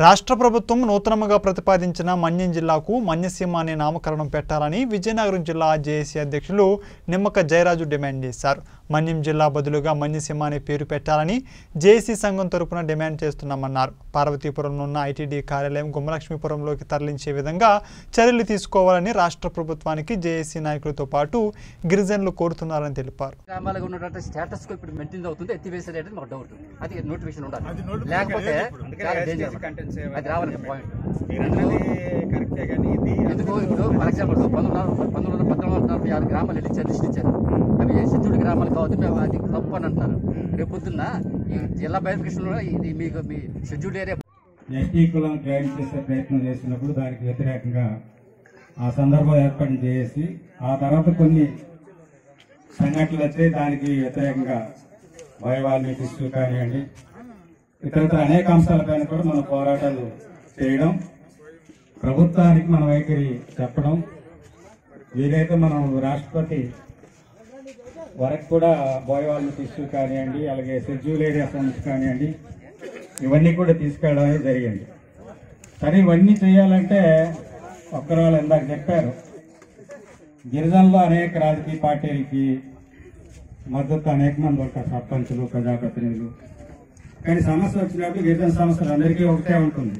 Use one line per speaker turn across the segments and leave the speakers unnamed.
రాష్ట్ర ప్రభుత్వం నూతనంగా ప్రతిపాదించిన మన్యం జిల్లాకు మన్యసీమ అనే నామకరణం పెట్టాలని విజయనగరం జిల్లా జేఏసీ అధ్యక్షులు నిమ్మక జయరాజు డిమాండ్ చేశారు మన్యం జిల్లా బదులుగా మన్యసీమ అనే పేరు పెట్టాలని జేఏసీ సంఘం తరపున డిమాండ్ చేస్తున్నామన్నారు పార్వతీపురంలో ఉన్న ఐటీడీ కార్యాలయం గుమ్మలక్ష్మీపురంలోకి తరలించే విధంగా చర్యలు తీసుకోవాలని రాష్ట్ర ప్రభుత్వానికి జేఏసీ నాయకులతో పాటు గిరిజనులు కోరుతున్నారని తెలిపారు
గ్రామాలకు ఉన్నటువంటి స్టేటస్ కో ఇప్పుడు మెయింటైన్ అవుతుంది ఎత్తివేసేది మాకు డౌట్ అది నోటిఫికేషన్ ఉండాలి
అది notification
లేకపోతే
లేదు ఇప్పుడు. అందుకే
చాలా
SDC
డేంజర్
contents ఏవైనా
అది రావాలి పాయింట్
మీరు అన్నది కరెక్టే కానీ ఇది
ఎందుకు ఇప్పుడు ఫర్ ఎగ్జాంపుల్ పంతొమ్మిది వందల పంతొమ్మిది వందల పంతొమ్మిది వందల నలభై ఆరు గ్రామాలు ఇచ్చారు లిస్ట్ ఇచ్చారు అవి షెడ్యూల్డ్ గ్రామాలు కావద్దు మేము అది తప్పు అని అంటున్నారు రేపు పొద్దున్న ఈ జిల్లా బయోఫికేషన్లో ఇది మీకు మీ షెడ్యూల్డ్ ఏరియా
ఎస్టీ కులం జాయిన్ చేసే ప్రయత్నం చేసినప్పుడు దానికి వ్యతిరేకంగా ఆ సందర్భం ఏర్పాటు చేసి ఆ తర్వాత కొన్ని సంఘటనలు వచ్చి దానికి వ్యతిరేకంగా భయవాల్మీ ఇష్యూ కానివ్వండి ఇతరత్ర అనేక అంశాలపైన కూడా మనం పోరాటాలు చేయడం ప్రభుత్వానికి మన వైఖరి చెప్పడం వీలైతే మనం రాష్ట్రపతి వరకు కూడా బోయవాల్మీ ఇష్యూ కానివ్వండి అలాగే షెడ్యూల్ ఏరియా ఫండ్స్ కానివ్వండి ఇవన్నీ కూడా తీసుకెళ్ళడం అనేది జరిగింది సరే ఇవన్నీ చేయాలంటే ఒక్కరు వాళ్ళు ఇందాక చెప్పారు గిరిజనలో అనేక రాజకీయ పార్టీలకి మద్దతు అనేక మంది ఉంటారు సర్పంచులు ప్రజాప్రతినిధులు కానీ సమస్య వచ్చినప్పుడు గిరిజన సమస్యలు అందరికీ ఒకటే ఉంటుంది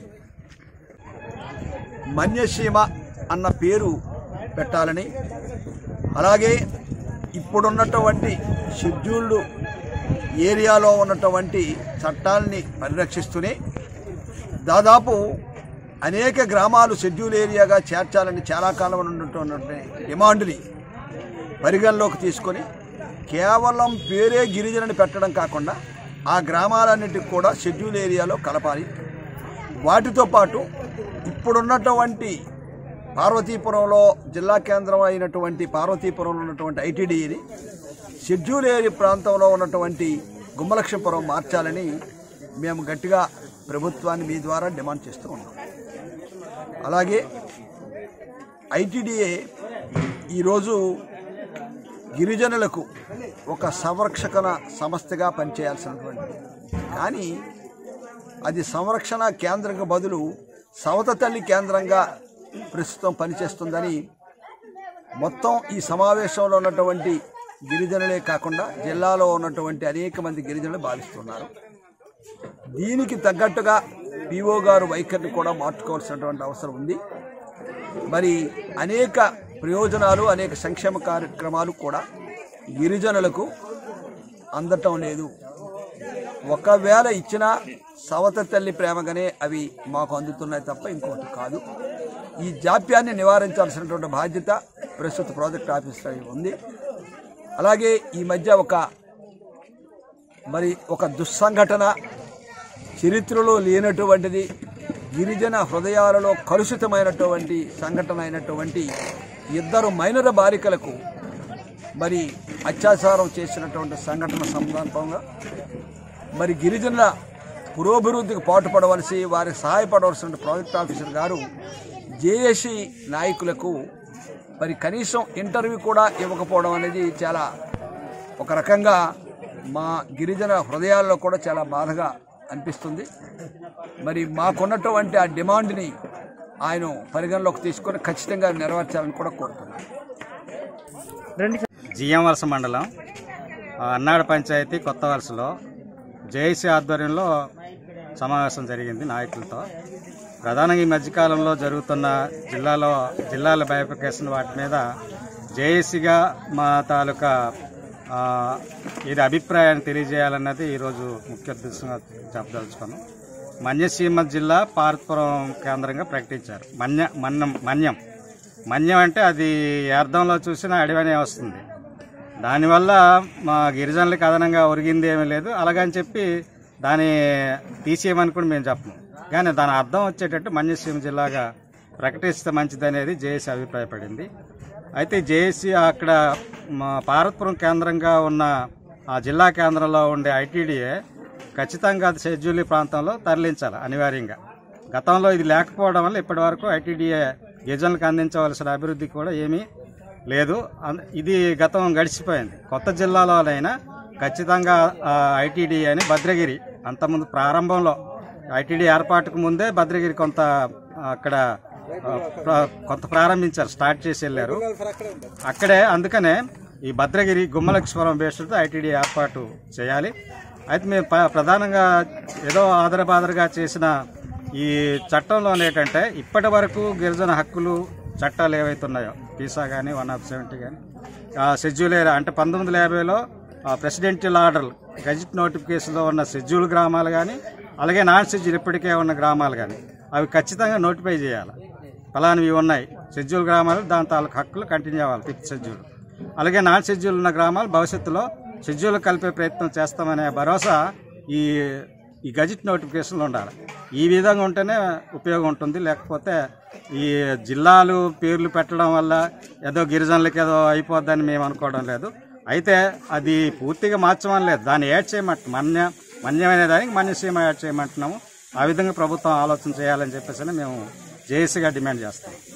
మన్యసీమ అన్న పేరు పెట్టాలని అలాగే ఇప్పుడున్నటువంటి షెడ్యూల్డ్ ఏరియాలో ఉన్నటువంటి చట్టాలని పరిరక్షిస్తూనే దాదాపు అనేక గ్రామాలు షెడ్యూల్ ఏరియాగా చేర్చాలని చాలా కాలం ఉన్నటువంటి డిమాండ్ని పరిగణలోకి తీసుకొని కేవలం పేరే గిరిజనని పెట్టడం కాకుండా ఆ గ్రామాలన్నిటికి కూడా షెడ్యూల్ ఏరియాలో కలపాలి వాటితో పాటు ఇప్పుడున్నటువంటి పార్వతీపురంలో జిల్లా కేంద్రం అయినటువంటి పార్వతీపురంలో ఉన్నటువంటి ఐటీడీని షెడ్యూల్ ఏరియా ప్రాంతంలో ఉన్నటువంటి గుమ్మలక్ష్మపురం మార్చాలని మేము గట్టిగా ప్రభుత్వాన్ని మీ ద్వారా డిమాండ్ చేస్తూ ఉన్నాం అలాగే ఐటీడీఏ ఈరోజు గిరిజనులకు ఒక సంరక్షణ సంస్థగా పనిచేయాల్సినటువంటి కానీ అది సంరక్షణ కేంద్రంగా బదులు సవత తల్లి కేంద్రంగా ప్రస్తుతం పనిచేస్తుందని మొత్తం ఈ సమావేశంలో ఉన్నటువంటి గిరిజనులే కాకుండా జిల్లాలో ఉన్నటువంటి అనేక మంది గిరిజనులు భావిస్తున్నారు దీనికి తగ్గట్టుగా పిఓ గారు వైఖరిని కూడా మార్చుకోవాల్సినటువంటి అవసరం ఉంది మరి అనేక ప్రయోజనాలు అనేక సంక్షేమ కార్యక్రమాలు కూడా గిరిజనులకు అందటం లేదు ఒకవేళ ఇచ్చిన సవత తల్లి ప్రేమగానే అవి మాకు అందుతున్నాయి తప్ప ఇంకోటి కాదు ఈ జాప్యాన్ని నివారించాల్సినటువంటి బాధ్యత ప్రస్తుత ప్రాజెక్ట్ ఆఫీసర్ ఉంది అలాగే ఈ మధ్య ఒక మరి ఒక దుస్సంఘటన చరిత్రలో లేనటువంటిది గిరిజన హృదయాలలో కలుషితమైనటువంటి సంఘటన అయినటువంటి ఇద్దరు మైనర బాలికలకు మరి అత్యాచారం చేసినటువంటి సంఘటన సందర్భంగా మరి గిరిజనుల పురోభివృద్ధికి పాటుపడవలసి వారికి సహాయపడవలసిన ప్రాజెక్ట్ ఆఫీసర్ గారు జేఏసీ నాయకులకు మరి కనీసం ఇంటర్వ్యూ కూడా ఇవ్వకపోవడం అనేది చాలా ఒక రకంగా మా గిరిజన హృదయాల్లో కూడా చాలా బాధగా అనిపిస్తుంది మరి మాకున్నటువంటి ఆ డిమాండ్ని ఆయన పరిగణలోకి తీసుకొని ఖచ్చితంగా నెరవేర్చాలని కూడా కోరుతున్నాను
జిఎం వలస మండలం ఆ, అన్నాడ పంచాయతీ కొత్త వలసలో జేఏసీ ఆధ్వర్యంలో సమావేశం జరిగింది నాయకులతో ప్రధానంగా ఈ మధ్యకాలంలో జరుగుతున్న జిల్లాలో జిల్లాల బైఫికేషన్ వాటి మీద జేఏసీగా మా తాలూకా ఆ, ఇది అభిప్రాయాన్ని తెలియజేయాలన్నది ఈరోజు ముఖ్య ఉద్దేశంగా చెప్పదలుచుకున్నాం మన్యసీమ జిల్లా పార్వతీపురం కేంద్రంగా ప్రకటించారు మన్య మన్నం మన్యం మన్యం అంటే అది ఏ అర్థంలో చూసినా అడవనే వస్తుంది దానివల్ల మా గిరిజనులకు అదనంగా ఒరిగింది ఏమీ లేదు అలాగని చెప్పి దాన్ని తీసేయమని కూడా మేము చెప్పము కానీ దాని అర్థం వచ్చేటట్టు మన్యసీమ జిల్లాగా ప్రకటిస్తే మంచిదనేది జేఏసీ అభిప్రాయపడింది అయితే జేఏసీ అక్కడ మా పార్వతీపురం కేంద్రంగా ఉన్న ఆ జిల్లా కేంద్రంలో ఉండే ఐటీడీఏ ఖచ్చితంగా అది షెడ్యూల్ ప్రాంతంలో తరలించాలి అనివార్యంగా గతంలో ఇది లేకపోవడం వల్ల ఇప్పటి వరకు ఐటీడీఏ గిరిజనులకు అందించవలసిన అభివృద్ధి కూడా ఏమీ లేదు అన్- ఇది గతం గడిచిపోయింది కొత్త జిల్లాలోనైనా ఖచ్చితంగా ఐటీడీ అని భద్రగిరి అంతకుముందు ప్రారంభంలో ఐటీడీ ఏర్పాటుకు ముందే భద్రగిరి కొంత అక్కడ ఆ, ప్ర- కొంత ప్రారంభించారు స్టార్ట్ చేసి వెళ్ళారు అక్కడే అందుకనే ఈ భద్రగిరి గుమ్మలక్ష్మరం బేస్డ్తో ఐటీడీ ఏర్పాటు చేయాలి అయితే మేము ప- ప్రధానంగా ఏదో ఆదరబాదరగా చేసిన ఈ చట్టంలో ఏంటంటే ఇప్పటి వరకు గిరిజన హక్కులు చట్టాలు ఏవైతే ఉన్నాయో పీసా కానీ వన్ ఆఫ్ సెవెంటీ కానీ షెడ్యూల్ ఏరియా అంటే పంతొమ్మిది వందల యాభైలో ప్రెసిడెంటియల్ ఆర్డర్ గజెట్ నోటిఫికేషన్లో ఉన్న షెడ్యూల్ గ్రామాలు కానీ అలాగే నాన్ షెడ్యూల్ ఇప్పటికే ఉన్న గ్రామాలు కానీ అవి ఖచ్చితంగా నోటిఫై చేయాలి ఫలానివి ఉన్నాయి షెడ్యూల్ గ్రామాలు దాని తాలూకు హక్కులు కంటిన్యూ అవ్వాలి ఫిఫ్త్ షెడ్యూల్ అలాగే నాన్ షెడ్యూల్ ఉన్న గ్రామాలు భవిష్యత్తులో షెడ్యూల్ కలిపే ప్రయత్నం చేస్తామనే భరోసా ఈ ఈ గజెట్ నోటిఫికేషన్లో ఉండాలి ఈ విధంగా ఉంటేనే ఉపయోగం ఉంటుంది లేకపోతే ఈ జిల్లాలు పేర్లు పెట్టడం వల్ల ఏదో గిరిజనులకి ఏదో అయిపోద్దని మేము అనుకోవడం లేదు అయితే అది పూర్తిగా మార్చమని లేదు దాన్ని యాడ్ చేయమంట మన్య మన్యమైన దానికి మన్యసీమ యాడ్ చేయమంటున్నాము ఆ విధంగా ప్రభుత్వం ఆలోచన చేయాలని చెప్పేసి మేము జేఏసీగా డిమాండ్ చేస్తాం